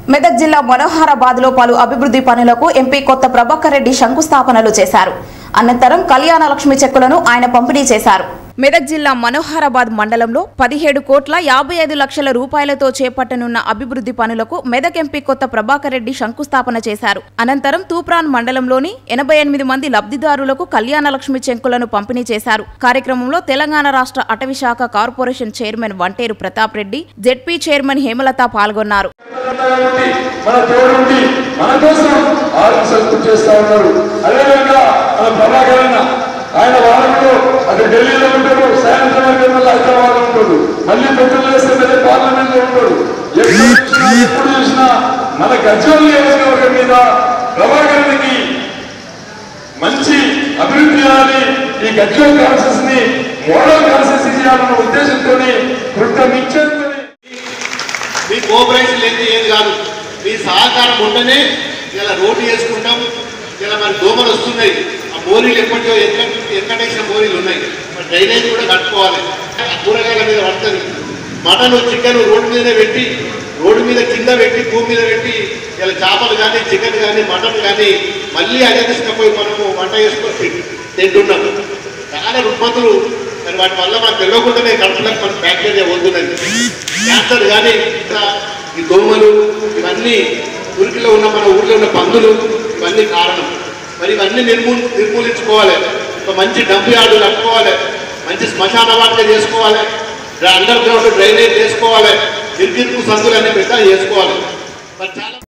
మెదక్ జిల్లా మనోహరాబాద్ లో పలు అభివృద్ధి పనులకు ఎంపీ కొత్త ప్రభాకర్ రెడ్డి శంకుస్థాపనలు చేశారు అనంతరం కళ్యాణ లక్ష్మి చెక్కులను ఆయన పంపిణీ చేశారు మెదక్ జిల్లా మనోహరాబాద్ మండలంలో పదిహేడు కోట్ల యాభై ఐదు లక్షల రూపాయలతో చేపట్టనున్న అభివృద్ధి పనులకు మెదక్ ఎంపీ కొత్త ప్రభాకర్ రెడ్డి శంకుస్థాపన చేశారు అనంతరం తూప్రాన్ మండలంలోని ఎనభై ఎనిమిది మంది లబ్ధిదారులకు కళ్యాణ లక్ష్మి చెక్కులను పంపిణీ చేశారు కార్యక్రమంలో తెలంగాణ రాష్ట్ర అటవీ శాఖ corporation chairman Vanteru Pratap Reddy ZP chairman Hemalatha పాల్గొన్నారు ఉండి, మన తోడుండి మన కోసం ఆరు సంతృప్తి చేస్తా ఉన్నారు అదేవిధంగా మన ప్రభాకర్ అన్న ఆయన వారంలో అక్కడ ఢిల్లీలో ఉంటాడు సాయంత్రం అయితే మళ్ళీ హైదరాబాద్ లో ఉంటాడు మళ్ళీ పొద్దున్న వేస్తే మళ్ళీ పార్లమెంట్ లో ఉంటాడు ఎప్పుడు చూసినా ఎప్పుడు చూసినా మన గజ్వల్ నియోజకవర్గం మీద ప్రభాకరునికి మంచి అభివృద్ధి చేయాలి ఈ గజ్వల్ కాన్సెస్ ని మోడల్ కాన్సెస్ చేయాలన్న ఉద్దేశంతో కృతమిచ్చని మీ కోఆపరేషన్ లేని ఏది కాదు మీ సహకారం ఉంటేనే ఇలా రోడ్డు వేసుకుంటాం ఇలా మరి దోమలు వస్తున్నాయి ఆ మోరీలు ఎప్పటికో ఎక్కడ ఎక్కడేసిన మోరీలు ఉన్నాయి మరి డ్రైనేజ్ కూడా కట్టుకోవాలి ఆ కూరగాయల మీద పడుతుంది మటన్ చికెన్ రోడ్డు మీదనే పెట్టి రోడ్డు మీద కింద పెట్టి భూమి మీద పెట్టి ఇలా చేపలు కానీ చికెన్ కానీ మటన్ కానీ మళ్ళీ అదే తీసుకుపోయి మనము వంట చేసుకొని తింటున్నాం చాలా రుగ్మతులు మరి వాటి వల్ల మనకు తెలియకుండానే కడుపులకు మన బ్యాక్టీరియా వదున్నది క్యాన్సర్ కానీ ఇంకా ఈ దోమలు ఇవన్నీ ఉరికిలో ఉన్న మన ఊర్లో ఉన్న పందులు ఇవన్నీ కారణం మరి ఇవన్నీ నిర్మూ నిర్మూలించుకోవాలి ఒక మంచి డంప్ యార్డు కట్టుకోవాలి మంచి శ్మశాన వాటిక చేసుకోవాలి అండర్ గ్రౌండ్ డ్రైనేజ్ చేసుకోవాలి నిర్గిరుకు సందులు అన్ని పెట్టాలి చేసుకోవాలి మరి చాలా